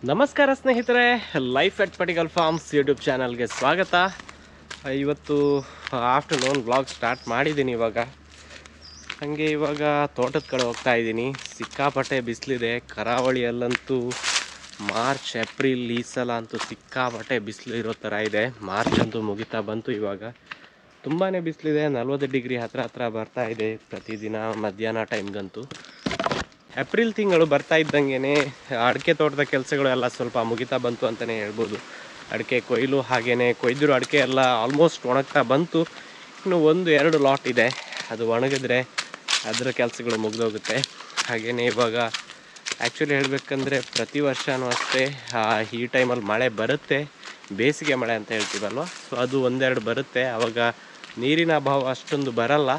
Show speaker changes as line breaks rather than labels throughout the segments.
ನಮಸ್ಕಾರ ಸ್ನೇಹಿತರೆ life at ಪಟಿಕಲ್ ಫಾರ್ಮ್ಸ್ ಯೂಟ್ಯೂಬ್ ಚಾನಲ್ಗೆ ಸ್ವಾಗತ ಇವತ್ತು ಆಫ್ಟರ್ನೂನ್ ಬ್ಲಾಗ್ ಸ್ಟಾರ್ಟ್ ಮಾಡಿದ್ದೀನಿ ಇವಾಗ ಹಾಗೆ ಇವಾಗ ತೋಟದ ಕಡೆ ಹೋಗ್ತಾ ಇದ್ದೀನಿ ಸಿಕ್ಕಾಪಟ್ಟೆ ಬಿಸಿಲಿದೆ ಕರಾವಳಿಯಲ್ಲಂತೂ ಮಾರ್ಚ್ ಏಪ್ರಿಲ್ ಈ ಸಲ ಅಂತೂ ಸಿಕ್ಕಾಪಟ್ಟೆ ಬಿಸಿಲು ಇರೋ ಥರ ಇದೆ ಮಾರ್ಚ್ ಅಂತೂ ಮುಗಿತಾ ಬಂತು ಇವಾಗ ತುಂಬಾ ಬಿಸಿಲಿದೆ ನಲ್ವತ್ತು ಡಿಗ್ರಿ ಹತ್ರ ಹತ್ರ ಬರ್ತಾ ಇದೆ ಪ್ರತಿದಿನ ಮಧ್ಯಾಹ್ನ ಟೈಮ್ಗಂತೂ ಏಪ್ರಿಲ್ ತಿಂಗಳು ಬರ್ತಾ ಇದ್ದಂಗೆ ಅಡಿಕೆ ತೋಟದ ಕೆಲಸಗಳು ಎಲ್ಲ ಸ್ವಲ್ಪ ಮುಗಿತಾ ಬಂತು ಅಂತಲೇ ಹೇಳ್ಬೋದು ಅಡಿಕೆ ಕೊಯ್ಲು ಹಾಗೆಯೇ ಕೊಯ್ದಿರೋ ಅಡಿಕೆ ಎಲ್ಲ ಆಲ್ಮೋಸ್ಟ್ ಒಣಗ್ತಾ ಬಂತು ಇನ್ನು ಒಂದು ಎರಡು ಲಾಟ್ ಇದೆ ಅದು ಒಣಗಿದ್ರೆ ಅದರ ಕೆಲಸಗಳು ಮುಗಿದೋಗುತ್ತೆ ಹಾಗೆಯೇ ಇವಾಗ ಆ್ಯಕ್ಚುಲಿ ಹೇಳಬೇಕಂದ್ರೆ ಪ್ರತಿ ವರ್ಷವೂ ಅಷ್ಟೇ ಆ, ಈ ಟೈಮಲ್ಲಿ ಮಳೆ ಬರುತ್ತೆ ಬೇಸಿಗೆ ಮಳೆ ಅಂತ ಹೇಳ್ತೀವಲ್ವ ಸೊ ಅದು ಒಂದೆರಡು ಬರುತ್ತೆ ಆವಾಗ ನೀರಿನ ಅಭಾವ ಅಷ್ಟೊಂದು ಬರಲ್ಲ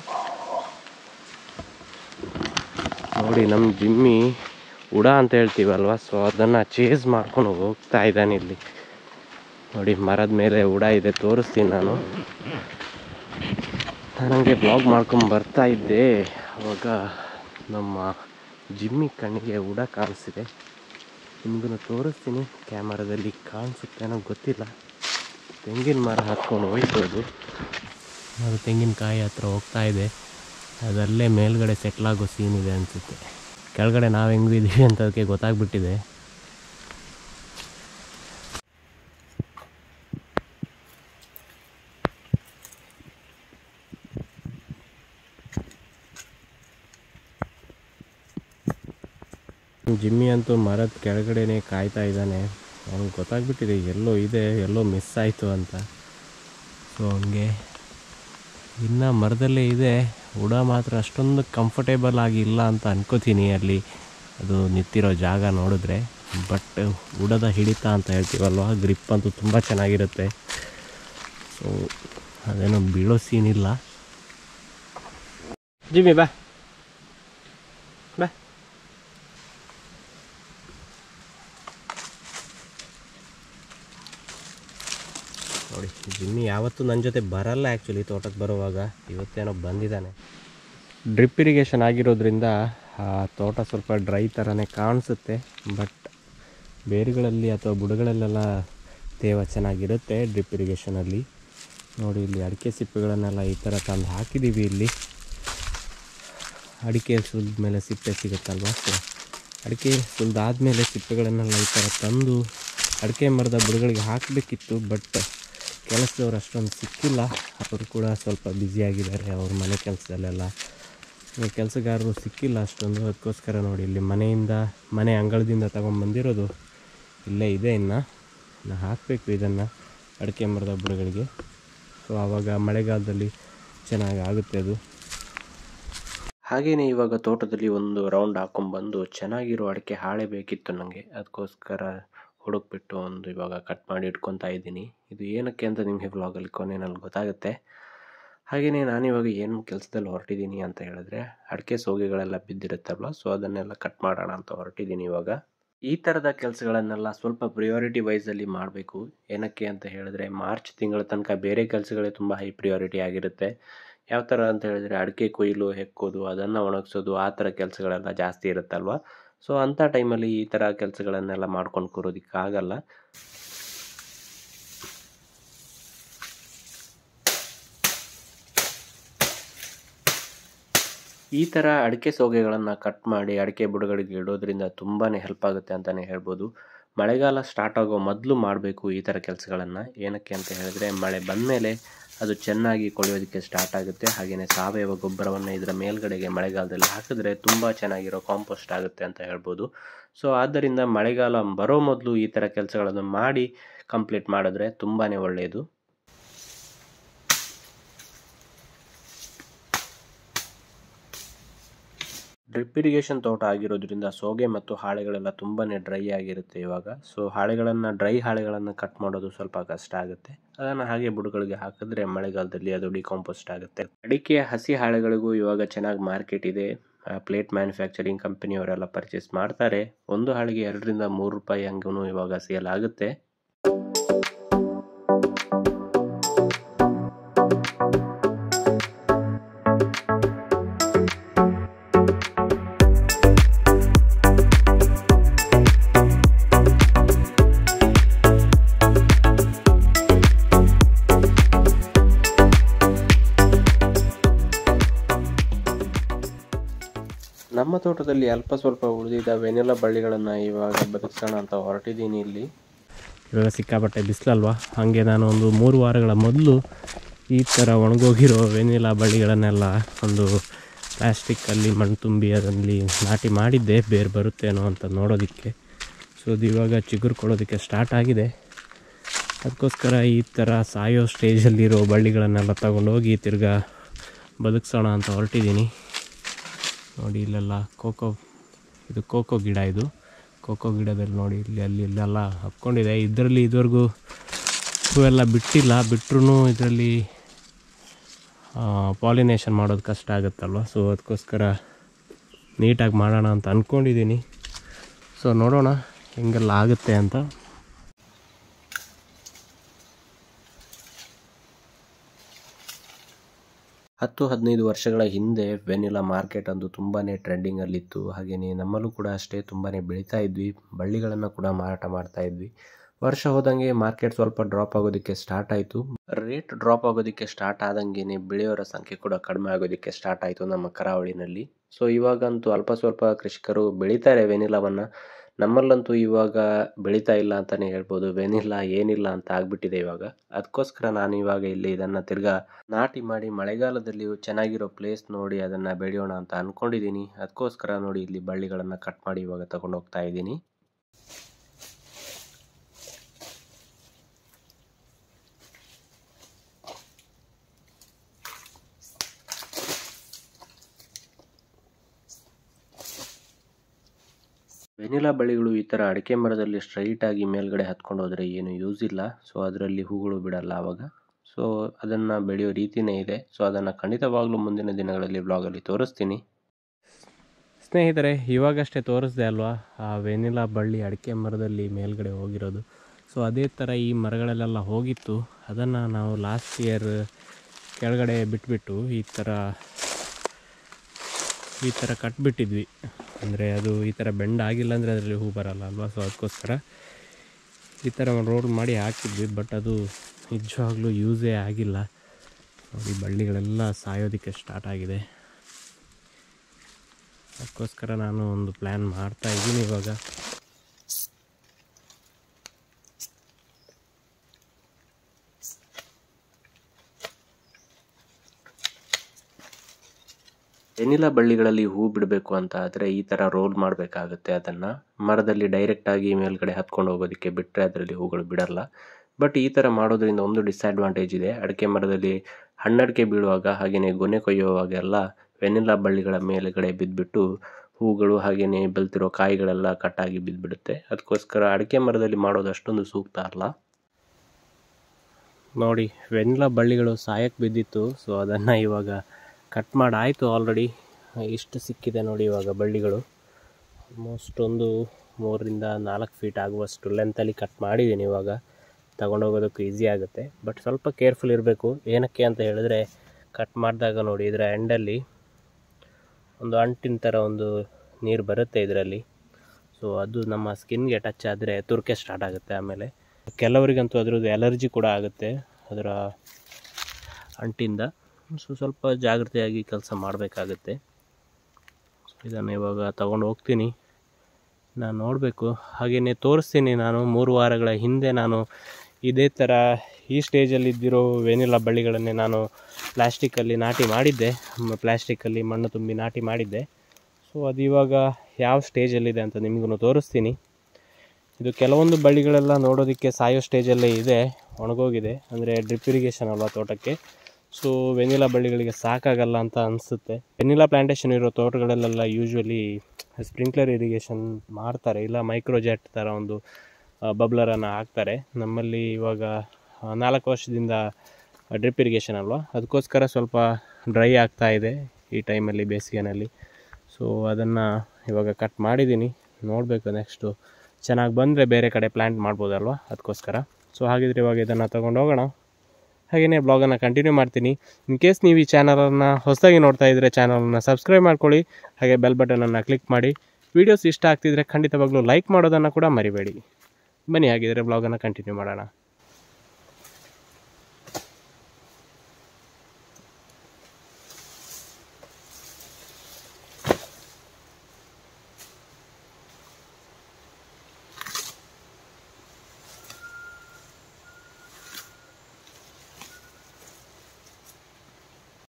ನೋಡಿ ನಮ್ಮ ಜಿಮ್ಮಿ ಉಡ ಅಂತ ಹೇಳ್ತೀವಲ್ವ ಸೊ ಅದನ್ನು ಚೇಸ್ ಮಾಡ್ಕೊಂಡು ಹೋಗ್ತಾ ಇದ್ದಾನೆ ಇಲ್ಲಿ ನೋಡಿ ಮರದ ಮೇಲೆ ಉಡ ಇದೆ ತೋರಿಸ್ತೀನಿ ನಾನು ನನಗೆ ಬ್ಲಾಗ್ ಮಾಡ್ಕೊಂಡು ಬರ್ತಾ ಇದ್ದೆ ಅವಾಗ ನಮ್ಮ ಜಿಮ್ಮಿ ಕಣ್ಣಿಗೆ ಉಡ ಕಾಣಿಸಿದೆ ನಿಮಗೂ ತೋರಿಸ್ತೀನಿ ಕ್ಯಾಮರಾದಲ್ಲಿ ಕಾಣಿಸುತ್ತೆ ಅನ್ನೋ ಗೊತ್ತಿಲ್ಲ ತೆಂಗಿನ ಮರ ಹತ್ಕೊಂಡು ಹೋಯ್ತು ಅದು ಅದು ತೆಂಗಿನಕಾಯಿ ಹತ್ರ ಹೋಗ್ತಾ ಇದೆ ಅದಲ್ಲೇ ಮೇಲ್ಗಡೆ ಸೆಟ್ಲ್ ಆಗೋ ಸೀನ್ ಇದೆ ಅನಿಸುತ್ತೆ ಕೆಳಗಡೆ ನಾವು ಹೆಂಗಿದ್ದೀವಿ ಅಂತ ಅದಕ್ಕೆ ಗೊತ್ತಾಗ್ಬಿಟ್ಟಿದೆ ಜಿಮ್ಮಿ ಅಂತೂ ಮರದ ಕೆಳಗಡೆನೆ ಕಾಯ್ತಾ ಇದ್ದಾನೆ ಅವ್ನಿಗೆ ಗೊತ್ತಾಗ್ಬಿಟ್ಟಿದೆ ಎಲ್ಲೋ ಇದೆ ಎಲ್ಲೋ ಮಿಸ್ ಆಯಿತು ಅಂತ ಸೊ ಹಂಗೆ ಇನ್ನು ಮರದಲ್ಲೇ ಇದೆ ಉಡ ಮಾತ್ರ ಅಷ್ಟೊಂದು ಕಂಫರ್ಟೇಬಲ್ ಆಗಿ ಇಲ್ಲ ಅಂತ ಅನ್ಕೋತೀನಿ ಅಲ್ಲಿ ಅದು ನಿಂತಿರೋ ಜಾಗ ನೋಡಿದ್ರೆ ಬಟ್ ಉಡದ ಹಿಡಿತ ಅಂತ ಹೇಳ್ತೀವಲ್ವ ಗ್ರಿಪ್ ಅಂತೂ ತುಂಬ ಚೆನ್ನಾಗಿರುತ್ತೆ ಸೊ ಅದೇನೋ ಬೀಳೋ ಸೀನ್ ಇಲ್ಲ ಜಿಮ್ಮಿ ಬಾ ಬಾ ನೋಡಿ ಜಿಮ್ಮಿ ಯಾವತ್ತೂ ನನ್ನ ಜೊತೆ ಬರಲ್ಲ ಆ್ಯಕ್ಚುಲಿ ತೋಟಕ್ಕೆ ಬರುವಾಗ ಇವತ್ತೇನೋ ಬಂದಿದ್ದಾನೆ ಡ್ರಿಪ್ ಇರಿಗೇಷನ್ ಆಗಿರೋದ್ರಿಂದ ಆ ತೋಟ ಸ್ವಲ್ಪ ಡ್ರೈ ಥರನೇ ಕಾಣಿಸುತ್ತೆ ಬಟ್ ಬೇರುಗಳಲ್ಲಿ ಅಥವಾ ಬುಡಗಳಲ್ಲೆಲ್ಲ ತೇವ ಚೆನ್ನಾಗಿರುತ್ತೆ ಡ್ರಿಪ್ ಇರಿಗೇಷನಲ್ಲಿ ನೋಡಿ ಇಲ್ಲಿ ಅಡಿಕೆ ಸಿಪ್ಪೆಗಳನ್ನೆಲ್ಲ ಈ ಥರ ತಂದು ಹಾಕಿದ್ದೀವಿ ಇಲ್ಲಿ ಅಡಿಕೆ ಸುಲಿದ ಮೇಲೆ ಸಿಪ್ಪೆ ಸಿಗುತ್ತಲ್ವ ಸೊ ಅಡಿಕೆ ಸುಲಿದಾದ್ಮೇಲೆ ಸಿಪ್ಪೆಗಳನ್ನೆಲ್ಲ ಈ ಥರ ತಂದು ಅಡಿಕೆ ಮರದ ಬುಡಗಳಿಗೆ ಹಾಕಬೇಕಿತ್ತು ಬಟ್ ಕೆಲಸದವ್ರು ಅಷ್ಟೊಂದು ಸಿಕ್ಕಿಲ್ಲ ಅವರು ಕೂಡ ಸ್ವಲ್ಪ ಬ್ಯುಸಿಯಾಗಿದ್ದಾರೆ ಅವ್ರ ಮನೆ ಕೆಲಸದಲ್ಲೆಲ್ಲ ಕೆಲಸಗಾರರು ಸಿಕ್ಕಿಲ್ಲ ಅಷ್ಟೊಂದು ಅದಕ್ಕೋಸ್ಕರ ನೋಡಿ ಇಲ್ಲಿ ಮನೆಯಿಂದ ಮನೆ ಅಂಗಳದಿಂದ ತಗೊಂಬಂದಿರೋದು ಇಲ್ಲೇ ಇದೆ ಇನ್ನು ಇನ್ನು ಹಾಕಬೇಕು ಇದನ್ನು ಅಡಿಕೆ ಮರದ ಬುಡಗಳಿಗೆ ಸೊ ಆವಾಗ ಮಳೆಗಾಲದಲ್ಲಿ ಚೆನ್ನಾಗಿ ಆಗುತ್ತೆ ಅದು ಹಾಗೆಯೇ ಇವಾಗ ತೋಟದಲ್ಲಿ ಒಂದು ರೌಂಡ್ ಹಾಕೊಂಡ್ಬಂದು ಚೆನ್ನಾಗಿರೋ ಅಡಿಕೆ ಹಾಳೆ ಬೇಕಿತ್ತು ನನಗೆ ಅದಕ್ಕೋಸ್ಕರ ಹುಡುಕ್ಬಿಟ್ಟು ಒಂದು ಇವಾಗ ಕಟ್ ಮಾಡಿ ಇಟ್ಕೊತಾ ಇದ್ದೀನಿ ಇದು ಏನಕ್ಕೆ ಅಂತ ನಿಮಗೆ ವ್ಲಾಗಲ್ಲಿ ಕೊನೆಯಲ್ಲಿ ಗೊತ್ತಾಗುತ್ತೆ ಹಾಗೆಯೇ ನಾನಿವಾಗ ಏನು ಕೆಲಸದಲ್ಲಿ ಹೊರಟಿದ್ದೀನಿ ಅಂತ ಹೇಳಿದ್ರೆ ಅಡಿಕೆ ಸೋಗೆಗಳೆಲ್ಲ ಬಿದ್ದಿರುತ್ತಲ್ವ ಸೊ ಅದನ್ನೆಲ್ಲ ಕಟ್ ಮಾಡೋಣ ಅಂತ ಹೊರಟಿದ್ದೀನಿ ಇವಾಗ ಈ ಥರದ ಕೆಲಸಗಳನ್ನೆಲ್ಲ ಸ್ವಲ್ಪ ಪ್ರಿಯಾರಿಟಿ ವೈಸಲ್ಲಿ ಮಾಡಬೇಕು ಏನಕ್ಕೆ ಅಂತ ಹೇಳಿದ್ರೆ ಮಾರ್ಚ್ ತಿಂಗಳ ತನಕ ಬೇರೆ ಕೆಲಸಗಳೇ ತುಂಬ ಹೈ ಪ್ರಿಯಾರಿಟಿ ಆಗಿರುತ್ತೆ ಯಾವ ಥರ ಅಂತ ಹೇಳಿದ್ರೆ ಅಡಿಕೆ ಕೊಯ್ಲು ಹೆಕ್ಕೋದು ಅದನ್ನು ಒಣಗಿಸೋದು ಆ ಥರ ಕೆಲಸಗಳೆಲ್ಲ ಜಾಸ್ತಿ ಇರುತ್ತಲ್ವ ಸೊ ಅಂಥ ಟೈಮಲ್ಲಿ ಈ ಥರ ಕೆಲಸಗಳನ್ನೆಲ್ಲ ಮಾಡ್ಕೊಂಡು ಕೂರೋದಕ್ಕಾಗಲ್ಲ ಈ ಥರ ಅಡಿಕೆ ಸೋಗೆಗಳನ್ನು ಕಟ್ ಮಾಡಿ ಅಡಿಕೆ ಬುಡಗಳಿಗೆ ಇಡೋದ್ರಿಂದ ತುಂಬಾ ಹೆಲ್ಪ್ ಆಗುತ್ತೆ ಅಂತಲೇ ಹೇಳ್ಬೋದು ಮಳೆಗಾಲ ಸ್ಟಾರ್ಟ್ ಆಗೋ ಮೊದಲು ಮಾಡಬೇಕು ಈ ಥರ ಕೆಲಸಗಳನ್ನು ಏನಕ್ಕೆ ಅಂತ ಹೇಳಿದ್ರೆ ಮಳೆ ಬಂದಮೇಲೆ ಅದು ಚೆನ್ನಾಗಿ ಕೊಳೆಯೋದಕ್ಕೆ ಸ್ಟಾರ್ಟ್ ಆಗುತ್ತೆ ಹಾಗೆಯೇ ಸಾವಯವ ಗೊಬ್ಬರವನ್ನು ಇದರ ಮೇಲ್ಗಡೆಗೆ ಮಳೆಗಾಲದಲ್ಲಿ ಹಾಕಿದ್ರೆ ತುಂಬ ಚೆನ್ನಾಗಿರೋ ಕಾಂಪೋಸ್ಟ್ ಆಗುತ್ತೆ ಅಂತ ಹೇಳ್ಬೋದು ಸೊ ಆದ್ದರಿಂದ ಮಳೆಗಾಲ ಬರೋ ಮೊದಲು ಈ ಥರ ಕೆಲಸಗಳನ್ನು ಮಾಡಿ ಕಂಪ್ಲೀಟ್ ಮಾಡಿದ್ರೆ ತುಂಬಾ ಒಳ್ಳೆಯದು ಡ್ರಿಪ್ ಇರಿಗೇಷನ್ ತೋಟ ಆಗಿರೋದ್ರಿಂದ ಸೋಗೆ ಮತ್ತು ಹಾಳೆಗಳೆಲ್ಲ ತುಂಬಾ ಡ್ರೈ ಆಗಿರುತ್ತೆ ಇವಾಗ ಸೊ ಹಾಳೆಗಳನ್ನು ಡ್ರೈ ಹಾಳೆಗಳನ್ನು ಕಟ್ ಮಾಡೋದು ಸ್ವಲ್ಪ ಕಷ್ಟ ಆಗುತ್ತೆ ಅದನ್ನು ಹಾಗೆ ಬುಡಗಳಿಗೆ ಹಾಕಿದ್ರೆ ಮಳೆಗಾಲದಲ್ಲಿ ಅದು ಡಿಕಾಂಪೋಸ್ಟ್ ಆಗುತ್ತೆ ಅಡಿಕೆ ಹಸಿ ಹಾಳೆಗಳಿಗೂ ಇವಾಗ ಚೆನ್ನಾಗಿ ಮಾರ್ಕೆಟ್ ಇದೆ ಪ್ಲೇಟ್ ಮ್ಯಾನುಫ್ಯಾಕ್ಚರಿಂಗ್ ಕಂಪನಿಯವರೆಲ್ಲ ಪರ್ಚೇಸ್ ಮಾಡ್ತಾರೆ ಒಂದು ಹಾಳೆಗೆ ಎರಡರಿಂದ ಮೂರು ರೂಪಾಯಿ ಹಂಗೂ ಇವಾಗ ಸೇಲ್ ಆಗುತ್ತೆ ನಮ್ಮ ತೋಟದಲ್ಲಿ ಅಲ್ಪ ಸ್ವಲ್ಪ ಉಳಿದಿದ್ದ ವೆನಿಲಾ ಬಳ್ಳಿಗಳನ್ನು ಇವಾಗ ಬದುಕಿಸೋಣ ಅಂತ ಹೊರಟಿದ್ದೀನಿ ಇಲ್ಲಿ ಇವಾಗ ಸಿಕ್ಕಾಪಟ್ಟೆ ಬಿಸಿಲಲ್ವಾ ಹಾಗೆ ನಾನು ಒಂದು ಮೂರು ವಾರಗಳ ಮೊದಲು ಈ ಥರ ಒಣಗೋಗಿರೋ ವೆನಿಲಾ ಬಳ್ಳಿಗಳನ್ನೆಲ್ಲ ಒಂದು ಪ್ಲ್ಯಾಸ್ಟಿಕ್ಕಲ್ಲಿ ಮಣ್ಣು ತುಂಬಿ ಅದರಲ್ಲಿ ನಾಟಿ ಮಾಡಿದ್ದೆ ಬೇರೆ ಬರುತ್ತೇನೋ ಅಂತ ನೋಡೋದಕ್ಕೆ ಸೊ ಅದು ಇವಾಗ ಚಿಗುರು ಕೊಡೋದಕ್ಕೆ ಸ್ಟಾರ್ಟ್ ಆಗಿದೆ ಅದಕ್ಕೋಸ್ಕರ ಈ ಥರ ಸಾಯೋ ಸ್ಟೇಜಲ್ಲಿರೋ ಬಳ್ಳಿಗಳನ್ನೆಲ್ಲ ತಗೊಂಡೋಗಿ ತಿರ್ಗಾ ಬದುಕಿಸೋಣ ಅಂತ ಹೊರಟಿದ್ದೀನಿ ನೋಡಿ ಇಲ್ಲೆಲ್ಲ ಕೋಕೋ ಇದು ಕೋಕೋ ಗಿಡ ಇದು ಕೋಕೋ ಗಿಡದಲ್ಲಿ ನೋಡಿ ಇಲ್ಲಿ ಅಲ್ಲಿ ಇಲ್ಲೆಲ್ಲ ಹಬ್ಕೊಂಡಿದೆ ಇದರಲ್ಲಿ ಇದುವರೆಗೂ ಹೂವೆಲ್ಲ ಬಿಟ್ಟಿಲ್ಲ ಬಿಟ್ಟರು ಇದರಲ್ಲಿ ಪಾಲಿನೇಷನ್ ಮಾಡೋದು ಕಷ್ಟ ಆಗುತ್ತಲ್ವ ಸೊ ಅದಕ್ಕೋಸ್ಕರ ನೀಟಾಗಿ ಮಾಡೋಣ ಅಂತ ಅಂದ್ಕೊಂಡಿದ್ದೀನಿ ಸೊ ನೋಡೋಣ ಹೆಂಗೆಲ್ಲ ಆಗುತ್ತೆ ಅಂತ ಹತ್ತು ಹದಿನೈದು ವರ್ಷಗಳ ಹಿಂದೆ ವೆನಿಲಾ ಮಾರ್ಕೆಟ್ ಅಂದು ತುಂಬಾ ಟ್ರೆಂಡಿಂಗಲ್ಲಿತ್ತು ಹಾಗೆಯೇ ನಮ್ಮಲ್ಲೂ ಕೂಡ ಅಷ್ಟೇ ತುಂಬಾ ಬೆಳೀತಾ ಇದ್ವಿ ಬಳ್ಳಿಗಳನ್ನು ಕೂಡ ಮಾರಾಟ ಮಾಡ್ತಾ ಇದ್ವಿ ವರ್ಷ ಹೋದಂಗೆ ಮಾರ್ಕೆಟ್ ಸ್ವಲ್ಪ ಡ್ರಾಪ್ ಆಗೋದಕ್ಕೆ ಸ್ಟಾರ್ಟ್ ಆಯಿತು ರೇಟ್ ಡ್ರಾಪ್ ಆಗೋದಕ್ಕೆ ಸ್ಟಾರ್ಟ್ ಆದಂಗೆ ಬೆಳೆಯೋರ ಸಂಖ್ಯೆ ಕೂಡ ಕಡಿಮೆ ಆಗೋದಕ್ಕೆ ಸ್ಟಾರ್ಟ್ ಆಯಿತು ನಮ್ಮ ಕರಾವಳಿನಲ್ಲಿ ಸೊ ಇವಾಗಂತೂ ಅಲ್ಪ ಸ್ವಲ್ಪ ಕೃಷಿಕರು ಬೆಳೀತಾರೆ ವೆನಿಲಾವನ್ನು ನಮ್ಮಲ್ಲಂತೂ ಇವಾಗ ಬೆಳೀತಾ ಇಲ್ಲ ಅಂತಲೇ ಹೇಳ್ಬೋದು ವೆನಿಲ್ಲ ಏನಿಲ್ಲ ಅಂತ ಆಗ್ಬಿಟ್ಟಿದೆ ಇವಾಗ ಅದಕ್ಕೋಸ್ಕರ ನಾನು ಇವಾಗ ಇಲ್ಲಿ ಇದನ್ನು ತಿರ್ಗಾ ನಾಟಿ ಮಾಡಿ ಮಳೆಗಾಲದಲ್ಲಿ ಚೆನ್ನಾಗಿರೋ ಪ್ಲೇಸ್ ನೋಡಿ ಅದನ್ನು ಬೆಳೆಯೋಣ ಅಂತ ಅಂದ್ಕೊಂಡಿದ್ದೀನಿ ಅದಕ್ಕೋಸ್ಕರ ನೋಡಿ ಇಲ್ಲಿ ಬಳ್ಳಿಗಳನ್ನು ಕಟ್ ಮಾಡಿ ಇವಾಗ ತಗೊಂಡು ಹೋಗ್ತಾ ಇದ್ದೀನಿ ವೆನಿಲಾ ಬಳ್ಳಿಗಳು ಈ ಥರ ಅಡಿಕೆ ಮರದಲ್ಲಿ ಸ್ಟ್ರೈಟ್ ಆಗಿ ಮೇಲ್ಗಡೆ ಹತ್ಕೊಂಡು ಹೋದರೆ ಏನು ಯೂಸ್ ಇಲ್ಲ ಸೊ ಅದರಲ್ಲಿ ಹೂಗಳು ಬಿಡಲ್ಲ ಆವಾಗ ಸೊ ಅದನ್ನು ಬೆಳೆಯೋ ರೀತಿಯೇ ಇದೆ ಸೊ ಅದನ್ನು ಖಂಡಿತವಾಗ್ಲೂ ಮುಂದಿನ ದಿನಗಳಲ್ಲಿ ವ್ಲಾಗಲ್ಲಿ ತೋರಿಸ್ತೀನಿ ಸ್ನೇಹಿತರೆ ಇವಾಗಷ್ಟೇ ತೋರಿಸ್ದೆ ಅಲ್ವಾ ಆ ವೆನಿಲಾ ಬಳ್ಳಿ ಅಡಿಕೆ ಮರದಲ್ಲಿ ಮೇಲ್ಗಡೆ ಹೋಗಿರೋದು ಸೊ ಅದೇ ಥರ ಈ ಮರಗಳಲ್ಲೆಲ್ಲ ಹೋಗಿತ್ತು ಅದನ್ನು ನಾವು ಲಾಸ್ಟ್ ಇಯರ್ ಕೆಳಗಡೆ ಬಿಟ್ಬಿಟ್ಟು ಈ ಥರ ಈ ಥರ ಕಟ್ಬಿಟ್ಟಿದ್ವಿ ಅಂದರೆ ಅದು ಈ ಥರ ಬೆಂಡ್ ಆಗಿಲ್ಲ ಅಂದರೆ ಅದರಲ್ಲಿ ಹೂ ಬರಲ್ಲ ಅಲ್ವಾ ಸೊ ಅದಕ್ಕೋಸ್ಕರ ಈ ಥರ ರೋಡ್ ಮಾಡಿ ಹಾಕಿದ್ವಿ ಬಟ್ ಅದು ನಿಜವಾಗ್ಲೂ ಯೂಸೇ ಆಗಿಲ್ಲ ನೋಡಿ ಬಳ್ಳಿಗಳೆಲ್ಲ ಸಾಯೋದಕ್ಕೆ ಸ್ಟಾರ್ಟ್ ಆಗಿದೆ ಅದಕ್ಕೋಸ್ಕರ ನಾನು ಒಂದು ಪ್ಲ್ಯಾನ್ ಮಾಡ್ತಾ ಇದ್ದೀನಿ ಇವಾಗ ವೆನಿಲಾ ಬಳ್ಳಿಗಳಲ್ಲಿ ಹೂ ಬಿಡಬೇಕು ಅಂತ ಆದರೆ ಈ ಥರ ರೋಲ್ ಮಾಡಬೇಕಾಗುತ್ತೆ ಅದನ್ನು ಮರದಲ್ಲಿ ಡೈರೆಕ್ಟಾಗಿ ಮೇಲ್ಗಡೆ ಹತ್ಕೊಂಡು ಹೋಗೋದಕ್ಕೆ ಬಿಟ್ಟರೆ ಅದರಲ್ಲಿ ಹೂಗಳು ಬಿಡಲ್ಲ ಬಟ್ ಈ ಥರ ಮಾಡೋದ್ರಿಂದ ಒಂದು ಡಿಸ್ಅಡ್ವಾಂಟೇಜ್ ಇದೆ ಅಡಿಕೆ ಮರದಲ್ಲಿ ಹಣ್ಣಡಿಕೆ ಬೀಳುವಾಗ ಹಾಗೆಯೇ ಗೊನೆ ಕೊಯ್ಯುವಾಗ ಎಲ್ಲ ವೆನಿಲಾ ಬಳ್ಳಿಗಳ ಮೇಲುಗಡೆ ಬಿದ್ದುಬಿಟ್ಟು ಹೂಗಳು ಹಾಗೆಯೇ ಬೆಳ್ತಿರೋ ಕಾಯಿಗಳೆಲ್ಲ ಕಟ್ಟಾಗಿ ಬಿದ್ದುಬಿಡುತ್ತೆ ಅದಕ್ಕೋಸ್ಕರ ಅಡಿಕೆ ಮರದಲ್ಲಿ ಮಾಡೋದು ಅಷ್ಟೊಂದು ಸೂಕ್ತ ಅಲ್ಲ ನೋಡಿ ವೆನಿಲಾ ಬಳ್ಳಿಗಳು ಸಾಯಕ್ಕೆ ಬಿದ್ದಿತ್ತು ಸೊ ಅದನ್ನು ಇವಾಗ ಕಟ್ ಮಾಡಾಯಿತು ಆಲ್ರೆಡಿ ಇಷ್ಟು ಸಿಕ್ಕಿದೆ ನೋಡಿ ಇವಾಗ ಬಳ್ಳಿಗಳು ಆಲ್ಮೋಸ್ಟ್ ಒಂದು ಮೂರರಿಂದ ನಾಲ್ಕು ಫೀಟ್ ಆಗುವಷ್ಟು ಲೆಂತಲ್ಲಿ ಕಟ್ ಮಾಡಿದ್ದೀನಿ ಇವಾಗ ತಗೊಂಡೋಗೋದಕ್ಕೂ ಈಸಿ ಆಗುತ್ತೆ ಬಟ್ ಸ್ವಲ್ಪ ಕೇರ್ಫುಲ್ ಇರಬೇಕು ಏನಕ್ಕೆ ಅಂತ ಹೇಳಿದ್ರೆ ಕಟ್ ಮಾಡಿದಾಗ ನೋಡಿ ಇದರ ಎಂಡಲ್ಲಿ ಒಂದು ಅಂಟಿನ ಥರ ಒಂದು ನೀರು ಬರುತ್ತೆ ಇದರಲ್ಲಿ ಸೊ ಅದು ನಮ್ಮ ಸ್ಕಿನ್ಗೆ ಟಚ್ ಆದರೆ ತುರ್ಕೆ ಸ್ಟಾರ್ಟ್ ಆಗುತ್ತೆ ಆಮೇಲೆ ಕೆಲವರಿಗಂತೂ ಅದರದ್ದು ಎಲರ್ಜಿ ಕೂಡ ಆಗುತ್ತೆ ಅದರ ಅಂಟಿಂದ ಸೊ ಸ್ವಲ್ಪ ಜಾಗ್ರತೆಯಾಗಿ ಕೆಲಸ ಮಾಡಬೇಕಾಗತ್ತೆ ಇದನ್ನು ಇವಾಗ ತಗೊಂಡು ಹೋಗ್ತೀನಿ ನಾನು ನೋಡಬೇಕು ಹಾಗೆಯೇ ತೋರಿಸ್ತೀನಿ ನಾನು ಮೂರು ವಾರಗಳ ಹಿಂದೆ ನಾನು ಇದೇ ಥರ ಈ ಸ್ಟೇಜಲ್ಲಿ ಇದ್ದಿರೋ ವೆನಿಲಾ ಬಳ್ಳಿಗಳನ್ನೇ ನಾನು ಪ್ಲ್ಯಾಸ್ಟಿಕ್ಕಲ್ಲಿ ನಾಟಿ ಮಾಡಿದ್ದೆ ಪ್ಲ್ಯಾಸ್ಟಿಕ್ಕಲ್ಲಿ ಮಣ್ಣು ತುಂಬಿ ನಾಟಿ ಮಾಡಿದ್ದೆ ಸೊ ಅದು ಇವಾಗ ಯಾವ ಸ್ಟೇಜಲ್ಲಿದೆ ಅಂತ ನಿಮಗೂ ತೋರಿಸ್ತೀನಿ ಇದು ಕೆಲವೊಂದು ಬಳ್ಳಿಗಳೆಲ್ಲ ನೋಡೋದಕ್ಕೆ ಸಾಯೋ ಸ್ಟೇಜಲ್ಲೇ ಇದೆ ಒಣಗೋಗಿದೆ ಅಂದರೆ ಡ್ರಿಪ್ ಇರಿಗೇಷನ್ ಅಲ್ವಾ ತೋಟಕ್ಕೆ ಸೊ ವೆನಿಲಾ ಬಳ್ಳಿಗಳಿಗೆ ಸಾಕಾಗಲ್ಲ ಅಂತ ಅನಿಸುತ್ತೆ ವೆನಿಲಾ ಪ್ಲಾಂಟೇಶನ್ ಇರೋ ತೋಟಗಳಲ್ಲೆಲ್ಲ ಯೂಶ್ವಲಿ ಸ್ಪ್ರಿಂಕ್ಲರ್ ಇರಿಗೇಷನ್ ಮಾಡ್ತಾರೆ ಇಲ್ಲ ಮೈಕ್ರೋಜೆಟ್ ಥರ ಒಂದು ಬಬ್ಲರನ್ನು ಹಾಕ್ತಾರೆ ನಮ್ಮಲ್ಲಿ ಇವಾಗ ಆ, ನಾಲ್ಕು ವರ್ಷದಿಂದ ಡ್ರಿಪ್ ಇರಿಗೇಷನ್ ಅಲ್ವಾ ಅದಕ್ಕೋಸ್ಕರ ಸ್ವಲ್ಪ ಡ್ರೈ ಆಗ್ತಾ ಇದೆ ಈ ಟೈಮಲ್ಲಿ ಬೇಸಿಗೆನಲ್ಲಿ ಸೊ ಅದನ್ನು ಇವಾಗ ಕಟ್ ಮಾಡಿದ್ದೀನಿ ನೋಡಬೇಕು ನೆಕ್ಸ್ಟು ಚೆನ್ನಾಗಿ ಬಂದರೆ ಬೇರೆ ಕಡೆ ಪ್ಲ್ಯಾಂಟ್ ಮಾಡ್ಬೋದಲ್ವ ಅದಕ್ಕೋಸ್ಕರ ಸೊ ಹಾಗಿದ್ರೆ ಇವಾಗ ಇದನ್ನು ತೊಗೊಂಡು ಹೋಗೋಣ ಹಾಗೆಯೇ ಬ್ಲಾಗನ್ನು ಕಂಟಿನ್ಯೂ ಮಾಡ್ತೀನಿ ಇನ್ ಕೇಸ್ ನೀವು ಈ ಚಾನಲನ್ನು ಹೊಸದಾಗಿ ನೋಡ್ತಾ ಇದ್ದರೆ ಚಾನಲನ್ನು ಸಬ್ಸ್ಕ್ರೈಬ್ ಮಾಡ್ಕೊಳ್ಳಿ ಹಾಗೆ ಬೆಲ್ ಬಟನನ್ನು ಕ್ಲಿಕ್ ಮಾಡಿ ವೀಡಿಯೋಸ್ ಇಷ್ಟ ಆಗ್ತಿದ್ರೆ ಖಂಡಿತವಾಗ್ಲೂ ಲೈಕ್ ಮಾಡೋದನ್ನು ಕೂಡ ಮರಿಬೇಡಿ ಬನ್ನಿ ಹಾಗಿದ್ರೆ ಬ್ಲಾಗನ್ನು ಕಂಟಿನ್ಯೂ ಮಾಡೋಣ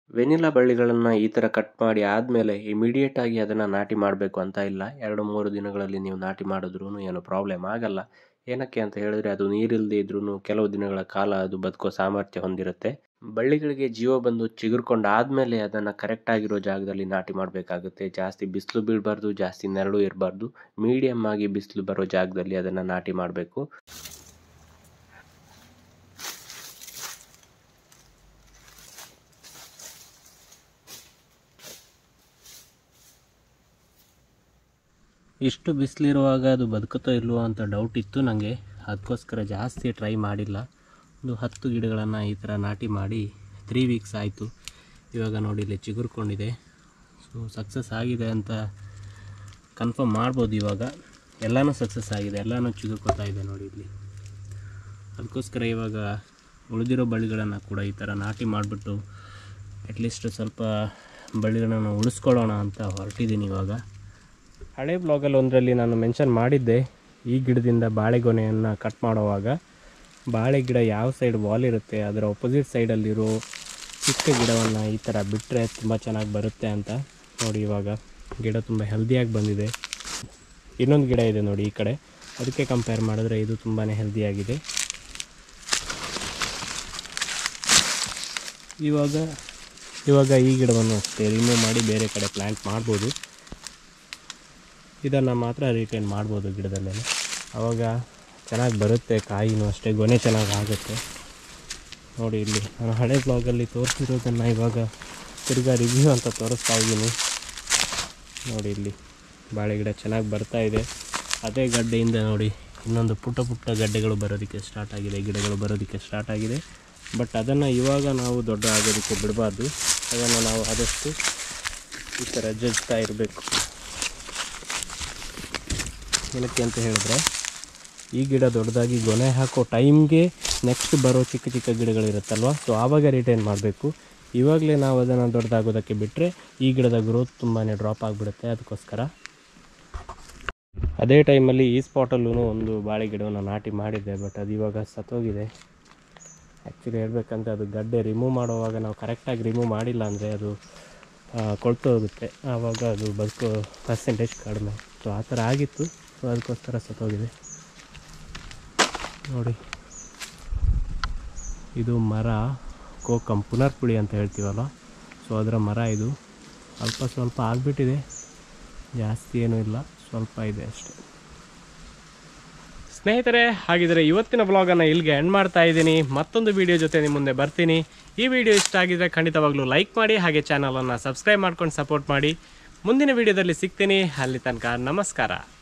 ವೆನಿಲಾ ಬಳ್ಳಿಗಳನ್ನು ಈ ಥರ ಕಟ್ ಮಾಡಿ ಆದಮೇಲೆ ಇಮಿಡಿಯೇಟ್ ಆಗಿ ಅದನ್ನು ನಾಟಿ ಮಾಡಬೇಕು ಅಂತ ಇಲ್ಲ ಎರಡು ಮೂರು ದಿನಗಳಲ್ಲಿ ನೀವು ನಾಟಿ ಮಾಡಿದ್ರೂ ಏನು ಪ್ರಾಬ್ಲಮ್ ಆಗಲ್ಲ ಏನಕ್ಕೆ ಅಂತ ಹೇಳಿದ್ರೆ ಅದು ನೀರಿಲ್ಲದೆ ಇದ್ರೂ ಕೆಲವು ದಿನಗಳ ಕಾಲ ಅದು ಬದುಕೋ ಸಾಮರ್ಥ್ಯ ಹೊಂದಿರುತ್ತೆ ಬಳ್ಳಿಗಳಿಗೆ ಜೀವ ಬಂದು ಚಿಗುರ್ಕೊಂಡು ಆದಮೇಲೆ ಅದನ್ನು ಕರೆಕ್ಟಾಗಿರೋ ಜಾಗದಲ್ಲಿ ನಾಟಿ ಮಾಡಬೇಕಾಗುತ್ತೆ ಜಾಸ್ತಿ ಬಿಸಿಲು ಬೀಳಬಾರ್ದು ಜಾಸ್ತಿ ನೆರಳು ಇರಬಾರ್ದು ಮೀಡಿಯಮ್ ಆಗಿ ಬಿಸಿಲು ಬರೋ ಜಾಗದಲ್ಲಿ ಅದನ್ನು ನಾಟಿ ಮಾಡಬೇಕು ಇಷ್ಟು ಬಿಸಿಲಿರುವಾಗ ಅದು ಬದುಕುತ್ತೋ ಇಲ್ವೋ ಅಂತ ಡೌಟ್ ಇತ್ತು ನನಗೆ ಅದಕ್ಕೋಸ್ಕರ ಜಾಸ್ತಿ ಟ್ರೈ ಮಾಡಿಲ್ಲ ಒಂದು ಹತ್ತು ಗಿಡಗಳನ್ನು ಈ ಥರ ನಾಟಿ ಮಾಡಿ ತ್ರೀ ವೀಕ್ಸ್ ಆಯಿತು ಇವಾಗ ನೋಡಿ ಇಲ್ಲಿ ಚಿಗುರ್ಕೊಂಡಿದೆ ಸೊ ಸಕ್ಸಸ್ ಆಗಿದೆ ಅಂತ ಕನ್ಫರ್ಮ್ ಮಾಡ್ಬೋದು ಇವಾಗ ಎಲ್ಲನೂ ಸಕ್ಸಸ್ ಆಗಿದೆ ಎಲ್ಲನೂ ಚಿಗುರ್ಕೊತಾ ಇದೆ ನೋಡಿ ಇಲ್ಲಿ ಅದಕ್ಕೋಸ್ಕರ ಇವಾಗ ಉಳಿದಿರೋ ಬಳ್ಳಿಗಳನ್ನು ಕೂಡ ಈ ಥರ ನಾಟಿ ಮಾಡಿಬಿಟ್ಟು ಅಟ್ಲೀಸ್ಟ್ ಸ್ವಲ್ಪ ಬಳ್ಳಿಗಳನ್ನು ಉಳಿಸ್ಕೊಳ್ಳೋಣ ಅಂತ ಹೊರಟಿದ್ದೀನಿ ಇವಾಗ ಹಳೆ ಬ್ಲಾಗಲ್ಲಿ ಒಂದರಲ್ಲಿ ನಾನು ಮೆನ್ಷನ್ ಮಾಡಿದ್ದೆ ಈ ಗಿಡದಿಂದ ಬಾಳೆಗೊನೆಯನ್ನು ಕಟ್ ಮಾಡುವಾಗ ಬಾಳೆ ಗಿಡ ಯಾವ ಸೈಡ್ ವಾಲ್ ಇರುತ್ತೆ ಅದರ ಒಪೋಸಿಟ್ ಸೈಡಲ್ಲಿರೋ ಚಿಕ್ಕ ಗಿಡವನ್ನು ಈ ಥರ ಬಿಟ್ಟರೆ ತುಂಬ ಚೆನ್ನಾಗಿ ಬರುತ್ತೆ ಅಂತ ನೋಡಿ ಇವಾಗ ಗಿಡ ತುಂಬ ಹೆಲ್ದಿಯಾಗಿ ಬಂದಿದೆ ಇನ್ನೊಂದು ಗಿಡ ಇದೆ ನೋಡಿ ಈ ಕಡೆ ಅದಕ್ಕೆ ಕಂಪೇರ್ ಮಾಡಿದ್ರೆ ಇದು ತುಂಬಾ ಹೆಲ್ದಿಯಾಗಿದೆ ಇವಾಗ ಇವಾಗ ಈ ಗಿಡವನ್ನು ಅಷ್ಟೇ ರಿಮೂವ್ ಮಾಡಿ ಬೇರೆ ಕಡೆ ಪ್ಲ್ಯಾಂಟ್ ಮಾಡ್ಬೋದು ಇದನ್ನು ಮಾತ್ರ ರಿಟೈನ್ ಮಾಡ್ಬೋದು ಗಿಡದಲ್ಲೇ ಆವಾಗ ಚೆನ್ನಾಗಿ ಬರುತ್ತೆ ಕಾಯಿನೂ ಅಷ್ಟೇ ಗೊನೆ ಚೆನ್ನಾಗಿ ಆಗುತ್ತೆ ನೋಡಿ ಇಲ್ಲಿ ನಾನು ಹಳೆ ಬ್ಲಾಗಲ್ಲಿ ತೋರಿಸಿರೋದನ್ನು ಇವಾಗ ತಿರ್ಗಾ ರಿವ್ಯೂ ಅಂತ ತೋರಿಸ್ತಾ ಇದ್ದೀನಿ ನೋಡಿ ಇಲ್ಲಿ ಬಾಳೆ ಗಿಡ ಚೆನ್ನಾಗಿ ಬರ್ತಾ ಇದೆ ಅದೇ ಗಡ್ಡೆಯಿಂದ ನೋಡಿ ಇನ್ನೊಂದು ಪುಟ್ಟ ಪುಟ್ಟ ಗಡ್ಡೆಗಳು ಬರೋದಕ್ಕೆ ಸ್ಟಾರ್ಟ್ ಆಗಿದೆ ಗಿಡಗಳು ಬರೋದಕ್ಕೆ ಸ್ಟಾರ್ಟ್ ಆಗಿದೆ ಬಟ್ ಅದನ್ನು ಇವಾಗ ನಾವು ದೊಡ್ಡ ಆಗೋದಕ್ಕೆ ಬಿಡಬಾರ್ದು ಅದನ್ನು ನಾವು ಆದಷ್ಟು ಈ ಥರ ಜಜ್ತಾ ಇರಬೇಕು ಏನಕ್ಕೆ ಅಂತ ಹೇಳಿದ್ರೆ ಈ ಗಿಡ ದೊಡ್ಡದಾಗಿ ಗೊನೆ ಹಾಕೋ ಟೈಮ್ಗೆ ನೆಕ್ಸ್ಟ್ ಬರೋ ಚಿಕ್ಕ ಚಿಕ್ಕ ಗಿಡಗಳಿರುತ್ತಲ್ವ ಸೊ ಆವಾಗ ರಿಟೈನ್ ಮಾಡಬೇಕು ಇವಾಗಲೇ ನಾವು ಅದನ್ನು ದೊಡ್ಡದಾಗೋದಕ್ಕೆ ಬಿಟ್ಟರೆ ಈ ಗಿಡದ ಗ್ರೋತ್ ತುಂಬಾ ಡ್ರಾಪ್ ಆಗಿಬಿಡುತ್ತೆ ಅದಕ್ಕೋಸ್ಕರ ಅದೇ ಟೈಮಲ್ಲಿ ಈ ಸ್ಪಾಟಲ್ಲೂ ಒಂದು ಬಾಳೆ ಗಿಡವನ್ನು ನಾಟಿ ಮಾಡಿದ್ದೆ ಬಟ್ ಅದು ಇವಾಗ ಸತ್ತೋಗಿದೆ ಆ್ಯಕ್ಚುಲಿ ಹೇಳ್ಬೇಕಂತ ಅದು ಗಡ್ಡೆ ರಿಮೂವ್ ಮಾಡುವಾಗ ನಾವು ಕರೆಕ್ಟಾಗಿ ರಿಮೂವ್ ಮಾಡಿಲ್ಲ ಅಂದರೆ ಅದು ಆ, ಕೊಳ್ತೋಗುತ್ತೆ ಆವಾಗ ಅದು ಬದುಕೋ ಪರ್ಸೆಂಟೇಜ್ ಕಡಿಮೆ ಸೊ ಆ ಥರ ಆಗಿತ್ತು ಸೊ ಅದಕ್ಕೋಸ್ಕರ ಸತ್ತೋಗಿದೆ ನೋಡಿ ಇದು ಮರ ಕೋಕಂ ಪುನರ್ಪುಳಿ ಅಂತ ಹೇಳ್ತೀವಲ್ಲ ಸೊ ಅದರ ಮರ ಇದು ಅಲ್ಪ ಸ್ವಲ್ಪ ಆಗಿಬಿಟ್ಟಿದೆ ಜಾಸ್ತಿ ಏನೂ ಇಲ್ಲ ಸ್ವಲ್ಪ ಇದೆ ಅಷ್ಟೇ ಸ್ನೇಹಿತರೆ ಹಾಗಿದ್ರೆ ಇವತ್ತಿನ ಬ್ಲಾಗನ್ನು ಇಲ್ಲಿಗೆ ಎಂಡ್ ಮಾಡ್ತಾ ಇದ್ದೀನಿ ಮತ್ತೊಂದು ವಿಡಿಯೋ ಜೊತೆ ನಿಮ್ಮ ಮುಂದೆ ಬರ್ತೀನಿ ಈ ವಿಡಿಯೋ ಇಷ್ಟ ಆಗಿದ್ರೆ ಖಂಡಿತವಾಗ್ಲೂ ಲೈಕ್ ಮಾಡಿ ಹಾಗೆ ಚಾನಲನ್ನು ಸಬ್ಸ್ಕ್ರೈಬ್ ಮಾಡ್ಕೊಂಡು ಸಪೋರ್ಟ್ ಮಾಡಿ ಮುಂದಿನ ವಿಡಿಯೋದಲ್ಲಿ ಸಿಗ್ತೀನಿ ಅಲ್ಲಿ ತನಕ ನಮಸ್ಕಾರ